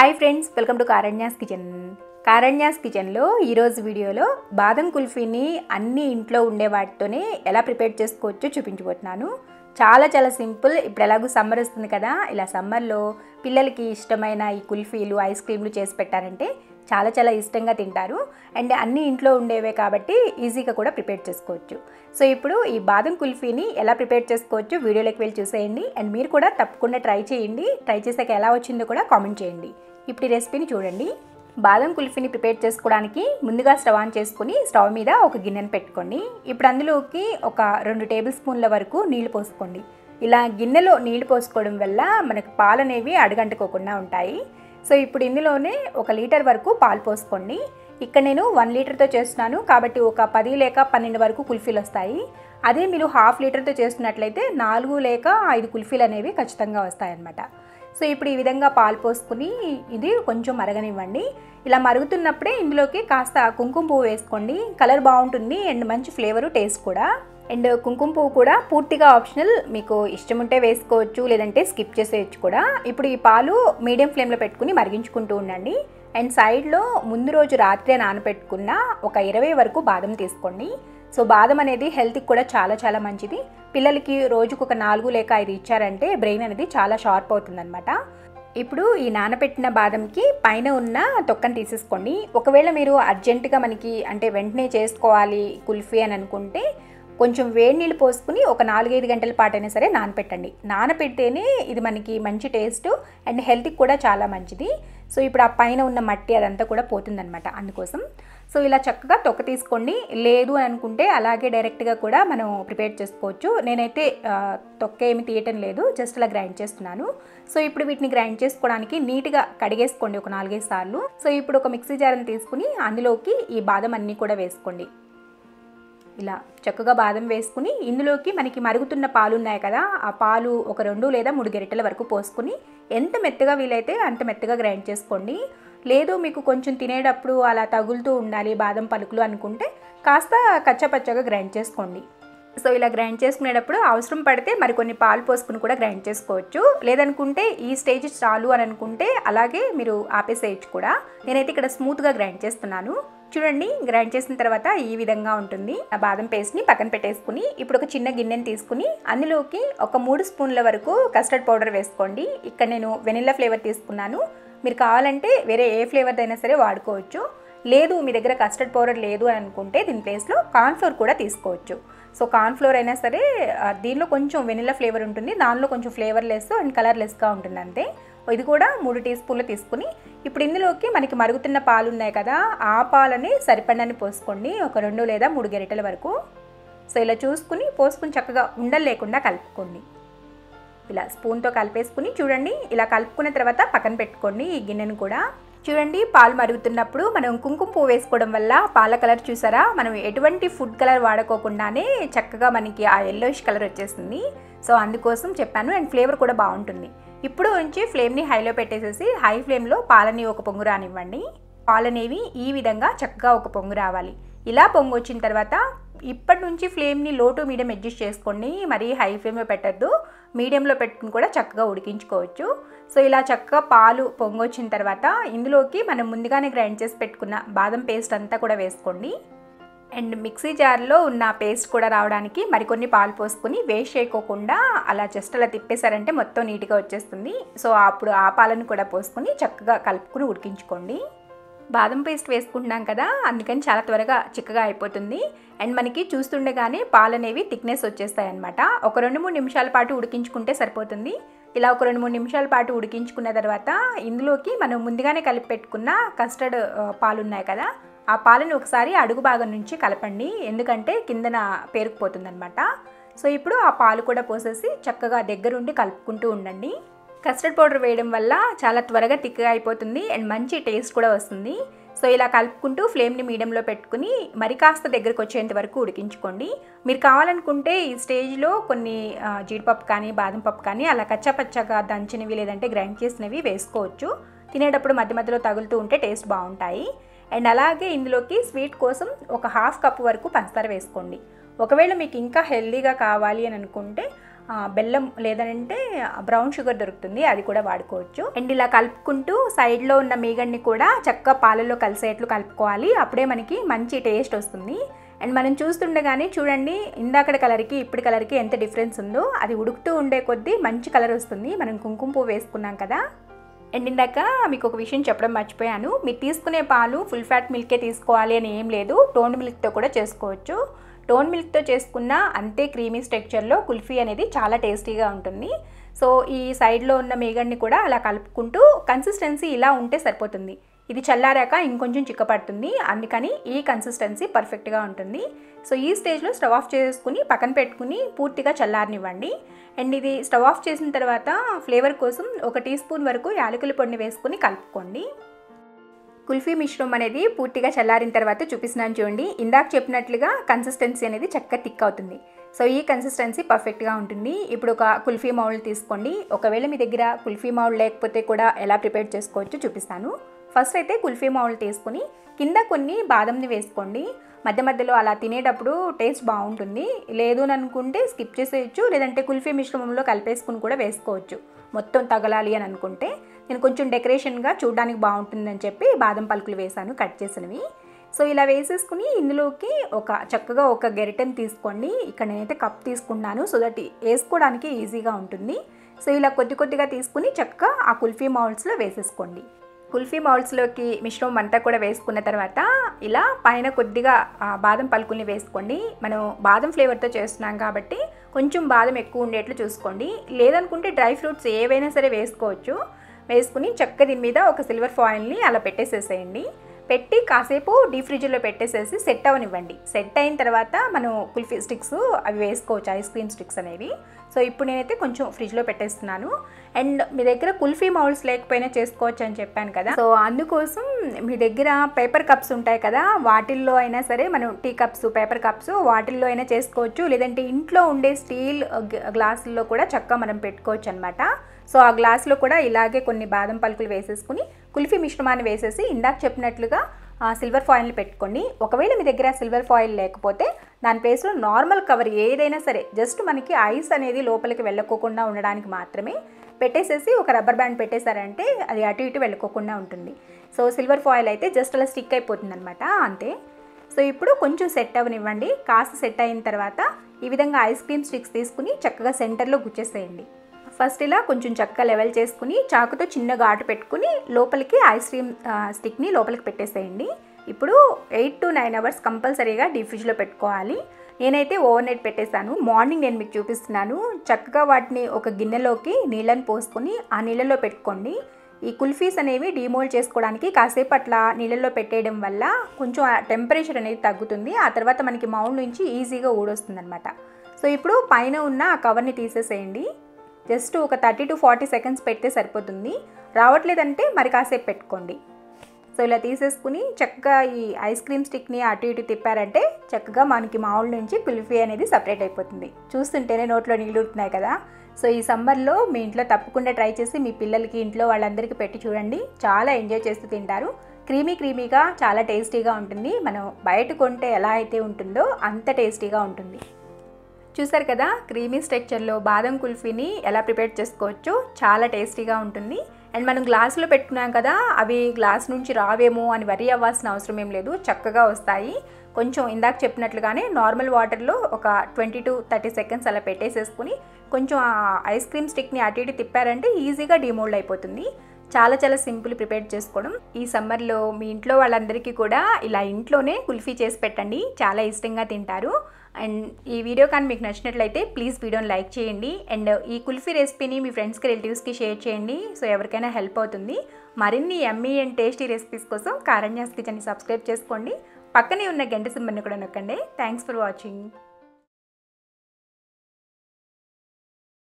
hi friends welcome to Karanya's kitchen Karanya's కిచెన్లో ఈరోజు వీడియోలో బాదం కుల్ఫీని అన్ని ఇంట్లో ఉండే వాటితోనే ఎలా ప్రిపేర్ చేసుకోవచ్చో చూపించబోతున్నాను చాలా చాలా సింపుల్ ఇప్పుడు ఎలాగో సమ్మర్ వస్తుంది కదా ఇలా సమ్మర్లో పిల్లలకి ఇష్టమైన ఈ కుల్ఫీలు ఐస్ క్రీమ్లు చేసి పెట్టారంటే చాలా చాలా ఇష్టంగా తింటారు అండ్ అన్ని ఇంట్లో ఉండేవే కాబట్టి ఈజీగా కూడా ప్రిపేర్ చేసుకోవచ్చు సో ఇప్పుడు ఈ బాదం కుల్ఫీని ఎలా ప్రిపేర్ చేసుకోవచ్చు వీడియోలోకి వెళ్ళి చూసేయండి అండ్ మీరు కూడా తప్పకుండా ట్రై చేయండి ట్రై చేసాక ఎలా వచ్చిందో కూడా కామెంట్ చేయండి ఇప్పుడు ఈ రెసిపీని చూడండి బాదం కుల్ఫీని ప్రిపేర్ చేసుకోవడానికి ముందుగా స్టవ్ ఆన్ చేసుకుని స్టవ్ మీద ఒక గిన్నెను పెట్టుకోండి ఇప్పుడు అందులోకి ఒక రెండు టేబుల్ స్పూన్ల వరకు నీళ్లు పోసుకోండి ఇలా గిన్నెలో నీళ్లు పోసుకోవడం వల్ల మనకు పాలు అనేవి అడగంటుకోకుండా ఉంటాయి సో ఇప్పుడు ఇందులోనే ఒక లీటర్ వరకు పాలు పోసుకోండి ఇక్కడ నేను వన్ లీటర్తో చేస్తున్నాను కాబట్టి ఒక పది లేక పన్నెండు వరకు కుల్ఫీలు వస్తాయి అదే మీరు హాఫ్ లీటర్తో చేస్తున్నట్లయితే నాలుగు లేక ఐదు కుల్ఫీలు అనేవి ఖచ్చితంగా వస్తాయన్నమాట సో ఇప్పుడు ఈ విధంగా పాలు పోసుకుని ఇది కొంచెం మరగనివ్వండి ఇలా మరుగుతున్నప్పుడే ఇందులోకి కాస్త కుంకుమ పువ్వు వేసుకోండి కలర్ బాగుంటుంది అండ్ మంచి ఫ్లేవరు టేస్ట్ కూడా అండ్ కుంకుమ పువ్వు కూడా పూర్తిగా ఆప్షనల్ మీకు ఇష్టం ఉంటే వేసుకోవచ్చు లేదంటే స్కిప్ చేసేయచ్చు కూడా ఇప్పుడు ఈ పాలు మీడియం ఫ్లేమ్లో పెట్టుకుని మరిగించుకుంటూ ఉండండి అండ్ సైడ్లో ముందు రోజు రాత్రే నానబెట్టుకున్న ఒక ఇరవై వరకు బాదం తీసుకోండి సో బాదం అనేది హెల్త్కి కూడా చాలా చాలా మంచిది పిల్లలకి రోజుకు ఒక నాలుగు లేక ఐదు ఇచ్చారంటే బ్రెయిన్ అనేది చాలా షార్ప్ అవుతుందన్నమాట ఇప్పుడు ఈ నానబెట్టిన బాదంకి పైన ఉన్న తొక్కను తీసేసుకోండి ఒకవేళ మీరు అర్జెంటుగా మనకి అంటే వెంటనే చేసుకోవాలి కుల్ఫీ అని అనుకుంటే కొంచెం వేడి నీళ్ళు పోసుకుని ఒక నాలుగైదు గంటల పాటైనా సరే నానపెట్టండి నానపెడితేనే ఇది మనకి మంచి టేస్ట్ అండ్ హెల్త్కి కూడా చాలా మంచిది సో ఇప్పుడు ఆ పైన ఉన్న మట్టి అదంతా కూడా పోతుందన్నమాట అందుకోసం సో ఇలా చక్కగా తొక్క తీసుకోండి లేదు అని అనుకుంటే అలాగే డైరెక్ట్గా కూడా మనం ప్రిపేర్ చేసుకోవచ్చు నేనైతే తొక్క ఏమి తీయటం లేదు జస్ట్ అలా గ్రైండ్ చేస్తున్నాను సో ఇప్పుడు వీటిని గ్రైండ్ చేసుకోవడానికి నీట్గా కడిగేసుకోండి ఒక నాలుగైదు సార్లు సో ఇప్పుడు ఒక మిక్సీ జార్ని తీసుకుని అందులోకి ఈ బాదం అన్నీ కూడా వేసుకోండి ఇలా చక్కగా బాదం వేసుకుని ఇందులోకి మనకి మరుగుతున్న పాలు ఉన్నాయి కదా ఆ పాలు ఒక రెండు లేదా మూడు గరిటెల వరకు పోసుకుని ఎంత మెత్తగా వీలైతే అంత మెత్తగా గ్రైండ్ చేసుకోండి లేదు మీకు కొంచెం తినేటప్పుడు అలా తగులుతూ ఉండాలి బాదం పలుకులు అనుకుంటే కాస్త కచ్చపచ్చగా గ్రైండ్ చేసుకోండి సో ఇలా గ్రైండ్ చేసుకునేటప్పుడు అవసరం పడితే మరికొన్ని పాలు పోసుకుని కూడా గ్రైండ్ చేసుకోవచ్చు లేదనుకుంటే ఈ స్టేజ్ చాలు అని అనుకుంటే అలాగే మీరు ఆపేసేయచ్చు కూడా నేనైతే ఇక్కడ స్మూత్గా గ్రైండ్ చేస్తున్నాను చూడండి గ్రైండ్ చేసిన తర్వాత ఈ విధంగా ఉంటుంది ఆ బాదం పేస్ట్ని పక్కన పెట్టేసుకుని ఇప్పుడు ఒక చిన్న గిన్నెని తీసుకుని అందులోకి ఒక మూడు స్పూన్ల వరకు కస్టర్డ్ పౌడర్ వేసుకోండి ఇక్కడ నేను వెనిల్లా ఫ్లేవర్ తీసుకున్నాను మీరు కావాలంటే వేరే ఏ ఫ్లేవర్ అయినా సరే వాడుకోవచ్చు లేదు మీ దగ్గర కస్టర్డ్ పౌడర్ లేదు అని అనుకుంటే దీని ప్లేస్లో కార్న్ఫ్లోర్ కూడా తీసుకోవచ్చు సో కార్న్ఫ్లోర్ అయినా సరే దీనిలో కొంచెం వెనిలా ఫ్లేవర్ ఉంటుంది దానిలో కొంచెం ఫ్లేవర్లెస్ అండ్ కలర్లెస్గా ఉంటుంది అంతే ఇది కూడా మూడు టీ స్పూన్లు తీసుకుని ఇప్పుడు ఇందులోకి మనకి మరుగుతున్న పాలు ఉన్నాయి కదా ఆ పాలని సరిపడని పోసుకోండి ఒక రెండు లేదా మూడు గరిటెల వరకు సో ఇలా చూసుకుని పోసుకుని చక్కగా ఉండలు లేకుండా కలుపుకోండి ఇలా స్పూన్తో కలిపేసుకుని చూడండి ఇలా కలుపుకున్న తర్వాత పక్కన పెట్టుకోండి ఈ గిన్నెను కూడా చూడండి పాలు మరుగుతున్నప్పుడు మనం కుంకుమ పువ్వు వేసుకోవడం వల్ల పాల కలర్ చూసారా మనం ఎటువంటి ఫుడ్ కలర్ వాడుకోకుండానే చక్కగా మనకి ఆ ఎల్లోయిష్ కలర్ వచ్చేస్తుంది సో అందుకోసం చెప్పాను అండ్ ఫ్లేవర్ కూడా బాగుంటుంది ఇప్పుడు ఉంచి ఫ్లేమ్ని హైలో పెట్టేసేసి హై ఫ్లేమ్లో పాలని ఒక పొంగు రానివ్వండి పాలనేవి ఈ విధంగా చక్కగా ఒక పొంగు రావాలి ఇలా పొంగు వచ్చిన తర్వాత ఇప్పటి నుంచి ఫ్లేమ్ని లో టు మీడియం అడ్జస్ట్ చేసుకోండి మరీ హై ఫ్లేమ్లో పెట్టద్దు మీడియంలో పెట్టుకుని కూడా చక్కగా ఉడికించుకోవచ్చు సో ఇలా చక్కగా పాలు పొంగొచ్చిన తర్వాత ఇందులోకి మనం ముందుగానే గ్రైండ్ చేసి పెట్టుకున్న బాదం పేస్ట్ అంతా కూడా వేసుకోండి అండ్ మిక్సీ జార్లో ఉన్న పేస్ట్ కూడా రావడానికి మరికొన్ని పాలు పోసుకొని వేస్ట్ చేయకోకుండా అలా జస్ట్ అలా తిప్పేశారంటే మొత్తం నీట్గా వచ్చేస్తుంది సో అప్పుడు ఆ పాలను కూడా పోసుకొని చక్కగా కలుపుకుని ఉడికించుకోండి బాదం పేస్ట్ వేసుకుంటున్నాం కదా అందుకని చాలా త్వరగా చిక్కగా అయిపోతుంది అండ్ మనకి చూస్తుండగానే పాలు అనేవి థిక్నెస్ వచ్చేస్తాయి అనమాట ఒక రెండు మూడు నిమిషాల పాటు ఉడికించుకుంటే సరిపోతుంది ఇలా ఒక రెండు మూడు నిమిషాల పాటు ఉడికించుకున్న తర్వాత ఇందులోకి మనం ముందుగానే కలిపి పెట్టుకున్న కస్టర్డ్ పాలు ఉన్నాయి కదా ఆ పాలను ఒకసారి అడుగు భాగం నుంచి కలపండి ఎందుకంటే కిందన పేరుకుపోతుందనమాట సో ఇప్పుడు ఆ పాలు కూడా పోసేసి చక్కగా దగ్గరుండి కలుపుకుంటూ ఉండండి కస్టర్డ్ పౌడర్ వేయడం వల్ల చాలా త్వరగా థిక్గా అయిపోతుంది అండ్ మంచి టేస్ట్ కూడా వస్తుంది సో ఇలా కలుపుకుంటూ ఫ్లేమ్ని మీడియంలో పెట్టుకుని మరి కాస్త దగ్గరకు వచ్చేంత వరకు ఉడికించుకోండి మీరు కావాలనుకుంటే ఈ స్టేజ్లో కొన్ని జీడిపప్పు కానీ బాదం పప్పు కానీ అలా కచ్చాపచ్చగా దంచినవి లేదంటే గ్రైండ్ చేసినవి వేసుకోవచ్చు తినేటప్పుడు మధ్య మధ్యలో తగులుతూ ఉంటే టేస్ట్ బాగుంటాయి అండ్ అలాగే ఇందులోకి స్వీట్ కోసం ఒక హాఫ్ కప్ వరకు పంచదార వేసుకోండి ఒకవేళ మీకు ఇంకా హెల్దీగా కావాలి అని అనుకుంటే ఆ, బెల్లం లేదంటే బ్రౌన్ షుగర్ దొరుకుతుంది అది కూడా వాడుకోవచ్చు అండ్ ఇలా కలుపుకుంటూ సైడ్లో ఉన్న మీగడ్ని కూడా చక్కగా పాలల్లో కలిసేట్లు కలుపుకోవాలి అప్పుడే మనకి మంచి టేస్ట్ వస్తుంది అండ్ మనం చూస్తుండగానే చూడండి ఇందాకడ కలర్కి ఇప్పుడు కలర్కి ఎంత డిఫరెన్స్ ఉందో అది ఉడుకుతూ ఉండే కొద్దీ మంచి కలర్ వస్తుంది మనం కుంకుమ పువ్వు వేసుకున్నాం కదా అండ్ ఇందాక మీకు ఒక విషయం చెప్పడం మర్చిపోయాను మీరు తీసుకునే పాలు ఫుల్ ఫ్యాట్ మిల్కే తీసుకోవాలి అని ఏం లేదు టోన్ మిల్క్తో కూడా చేసుకోవచ్చు టోన్ మిల్క్తో చేసుకున్న అంతే క్రీమీ స్ట్రక్చర్లో కుల్ఫీ అనేది చాలా టేస్టీగా ఉంటుంది సో ఈ సైడ్లో ఉన్న మేగడ్ని కూడా అలా కలుపుకుంటూ కన్సిస్టెన్సీ ఇలా ఉంటే సరిపోతుంది ఇది చల్లారాక ఇంకొంచెం చిక్కపడుతుంది అందుకని ఈ కన్సిస్టెన్సీ పర్ఫెక్ట్గా ఉంటుంది సో ఈ స్టేజ్లో స్టవ్ ఆఫ్ చేసుకుని పక్కన పెట్టుకుని పూర్తిగా చల్లారనివ్వండి అండ్ ఇది స్టవ్ ఆఫ్ చేసిన తర్వాత ఫ్లేవర్ కోసం ఒక టీ స్పూన్ వరకు యాలకుల పొడిని వేసుకుని కలుపుకోండి కుల్ఫీ మిశ్రమం అనేది పూర్తిగా చల్లారిన తర్వాత చూపిస్తున్నాను చూడండి ఇందాక చెప్పినట్లుగా కన్సిస్టెన్సీ అనేది చక్కగా థిక్ అవుతుంది సో ఈ కన్సిస్టెన్సీ పర్ఫెక్ట్గా ఉంటుంది ఇప్పుడు ఒక కుల్ఫీ మౌల్డ్ తీసుకోండి ఒకవేళ మీ దగ్గర కుల్ఫీ మౌల్డ్ లేకపోతే కూడా ఎలా ప్రిపేర్ చేసుకోవచ్చో చూపిస్తాను ఫస్ట్ అయితే కుల్ఫీ మౌల్డ్ తీసుకొని కింద కొన్ని బాదంని వేసుకోండి మధ్య మధ్యలో అలా తినేటప్పుడు టేస్ట్ బాగుంటుంది లేదు అని అనుకుంటే స్కిప్ చేసేయచ్చు లేదంటే కుల్ఫీ మిశ్రమంలో కలిపేసుకుని కూడా వేసుకోవచ్చు మొత్తం తగలాలి అని అనుకుంటే నేను కొంచెం డెకరేషన్గా చూడడానికి బాగుంటుందని చెప్పి బాదం పలుకులు వేసాను కట్ చేసినవి సో ఇలా వేసేసుకుని ఇందులోకి ఒక చక్కగా ఒక గెరిటెని తీసుకోండి ఇక్కడ నేనైతే కప్ తీసుకున్నాను సో దట్ వేసుకోవడానికి ఈజీగా ఉంటుంది సో ఇలా కొద్ది కొద్దిగా తీసుకుని చక్కగా ఆ కుల్ఫీ మౌల్డ్స్లో వేసేసుకోండి కుల్ఫీ మౌల్డ్స్లోకి మిశ్రమం అంతా కూడా వేసుకున్న తర్వాత ఇలా పైన కొద్దిగా ఆ బాదం పలుకుల్ని వేసుకోండి మనం బాదం ఫ్లేవర్తో చేస్తున్నాం కాబట్టి కొంచెం బాదం ఎక్కువ ఉండేట్లు చూసుకోండి లేదనుకుంటే డ్రై ఫ్రూట్స్ ఏవైనా సరే వేసుకోవచ్చు వేసుకుని చక్క దీని మీద ఒక సిల్వర్ ఫాయిల్ని అలా పెట్టేసేసేయండి పెట్టి కాసేపు డీప్ ఫ్రిడ్జ్లో పెట్టేసేసి సెట్ అవనివ్వండి సెట్ అయిన తర్వాత మనం కుల్ఫీ స్టిక్స్ అవి వేసుకోవచ్చు ఐస్ క్రీమ్ స్టిక్స్ అనేవి సో ఇప్పుడు నేనైతే కొంచెం ఫ్రిడ్జ్లో పెట్టేస్తున్నాను అండ్ మీ దగ్గర కుల్ఫీ మౌల్స్ లేకపోయినా చేసుకోవచ్చు అని చెప్పాను కదా సో అందుకోసం మీ దగ్గర పేపర్ కప్స్ ఉంటాయి కదా వాటిల్లో అయినా సరే మనం టీ కప్స్ పేపర్ కప్స్ వాటిల్లో అయినా చేసుకోవచ్చు లేదంటే ఇంట్లో ఉండే స్టీల్ గ్లాసుల్లో కూడా చక్కగా మనం పెట్టుకోవచ్చు అనమాట సో ఆ గ్లాస్లో కూడా ఇలాగే కొన్ని బాదం పలుకులు వేసేసుకుని కుల్ఫీ మిశ్రమాన్ని వేసేసి ఇందాక చెప్పినట్లుగా ఆ సిల్వర్ ఫాయిల్ని పెట్టుకోండి ఒకవేళ మీ దగ్గర సిల్వర్ ఫాయిల్ లేకపోతే దాని ప్లేస్లో నార్మల్ కవర్ ఏదైనా సరే జస్ట్ మనకి ఐస్ అనేది లోపలికి వెళ్ళకోకుండా ఉండడానికి మాత్రమే పెట్టేసేసి ఒక రబ్బర్ బ్యాండ్ పెట్టేశారంటే అది అటు ఇటు వెళ్ళకోకుండా ఉంటుంది సో సిల్వర్ ఫాయిల్ అయితే జస్ట్ అలా స్టిక్ అయిపోతుంది అనమాట అంతే సో ఇప్పుడు కొంచెం సెట్ అవ్వనివ్వండి కాస్త సెట్ అయిన తర్వాత ఈ విధంగా ఐస్ క్రీమ్ స్టిక్స్ తీసుకుని చక్కగా సెంటర్లో గుచ్చేసేయండి ఫస్ట్ ఇలా కొంచెం చక్కగా లెవెల్ చేసుకుని చాకుతో చిన్న ఘాటు పెట్టుకుని లోపలికి ఐస్ క్రీమ్ ఆ, స్టిక్ని లోపలికి పెట్టేసేయండి ఇప్పుడు ఎయిట్ టు నైన్ అవర్స్ కంపల్సరీగా డీప్ ఫ్రిడ్జ్లో పెట్టుకోవాలి నేనైతే ఓవర్ నైట్ పెట్టేశాను మార్నింగ్ నేను మీకు చూపిస్తున్నాను చక్కగా వాటిని ఒక గిన్నెలోకి నీళ్ళని పోసుకొని ఆ నీళ్ళలో పెట్టుకోండి ఈ కుల్ఫీస్ అనేవి డీమోల్డ్ చేసుకోవడానికి కాసేపు అట్లా నీళ్ళల్లో పెట్టేయడం వల్ల కొంచెం ఆ టెంపరేచర్ అనేది తగ్గుతుంది ఆ తర్వాత మనకి మౌండ్ నుంచి ఈజీగా ఊడొస్తుంది అనమాట సో ఇప్పుడు పైన ఉన్న ఆ కవర్ని తీసేసేయండి జస్ట్ ఒక థర్టీ టు ఫార్టీ సెకండ్స్ పెడితే సరిపోతుంది రావట్లేదంటే మరి కాసేపు పెట్టుకోండి సో ఇలా తీసేసుకుని చక్కగా ఈ ఐస్ క్రీమ్ స్టిక్ని అటు ఇటు తిప్పారంటే చక్కగా మనకి మామూలు నుంచి కుల్ఫీ అనేది సపరేట్ అయిపోతుంది చూస్తుంటేనే నోట్లో నీళ్ళు ఉడుతున్నాయి కదా సో ఈ సమ్మర్లో మీ ఇంట్లో తప్పకుండా ట్రై చేసి మీ పిల్లలకి ఇంట్లో వాళ్ళందరికీ పెట్టి చూడండి చాలా ఎంజాయ్ చేస్తూ తింటారు క్రీమీ క్రీమీగా చాలా టేస్టీగా ఉంటుంది మనం బయట కొంటే ఎలా అయితే ఉంటుందో అంత టేస్టీగా ఉంటుంది చూసారు కదా క్రీమీ స్ట్రక్చర్లో బాదం కుల్ఫీని ఎలా ప్రిపేర్ చేసుకోవచ్చో చాలా టేస్టీగా ఉంటుంది అండ్ మనం గ్లాసులో పెట్టుకున్నాం కదా అవి గ్లాస్ నుంచి రావేమో అని వరి అవ్వాల్సిన అవసరం ఏం లేదు చక్కగా వస్తాయి కొంచెం ఇందాక చెప్పినట్లుగానే నార్మల్ వాటర్లో ఒక ట్వంటీ టు థర్టీ సెకండ్స్ అలా పెట్టేసేసుకుని కొంచెం ఆ ఐస్ క్రీమ్ స్టిక్ని అటు ఇటు తిప్పారంటే ఈజీగా డిమోల్డ్ అయిపోతుంది చాలా చాలా సింపుల్ ప్రిపేర్ చేసుకోవడం ఈ సమ్మర్లో మీ ఇంట్లో వాళ్ళందరికీ కూడా ఇలా ఇంట్లోనే కుల్ఫీ చేసి పెట్టండి చాలా ఇష్టంగా తింటారు అండ్ ఈ వీడియో కానీ మీకు నచ్చినట్లయితే ప్లీజ్ వీడియోని లైక్ చేయండి అండ్ ఈ కుల్ఫీ రెసిపీని మీ ఫ్రెండ్స్కి రిలేటివ్స్కి షేర్ చేయండి సో ఎవరికైనా హెల్ప్ అవుతుంది మరిన్ని ఎమ్మీ అండ్ టేస్టీ రెసిపీస్ కోసం కారణ్యాస్ కిచెన్ని సబ్స్క్రైబ్ చేసుకోండి పక్కనే ఉన్న గంట సింబల్ని కూడా నొక్కండి థ్యాంక్స్ ఫర్ వాచింగ్